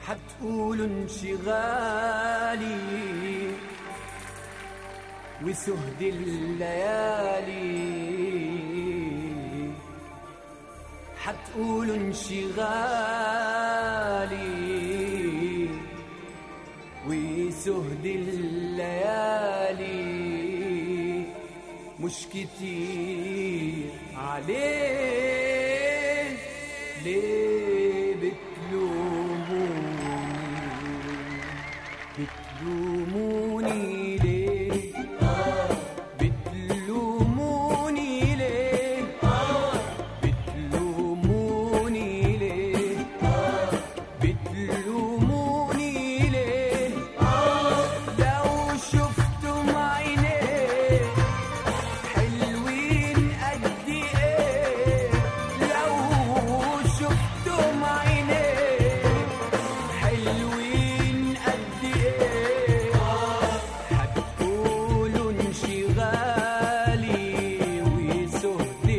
حتقولوا انشغالي وسهد الليالي حتقولوا انشغالي وسهد الليالي مش كتير عليه ليه بتلوموني بتلوموني ليه بتلوموني ليه بتلوموني ليه بتلوموني ليه لو شفتم عينيه حلوين قد ايه لو شفتم عينيه حلوين قد ايه هتقولوا انشغالي وسهد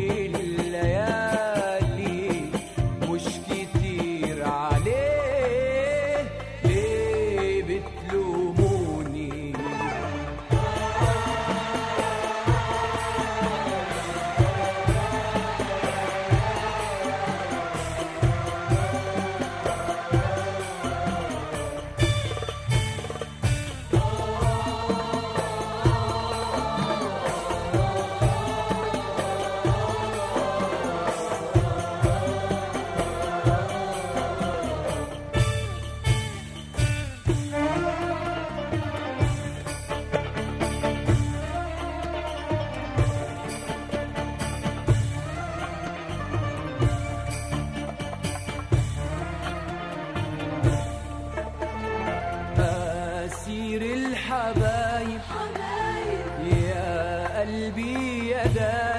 الليالي مش كتير عليه ليه بتلوموني أسير الحبايب يا قلبي يا دايب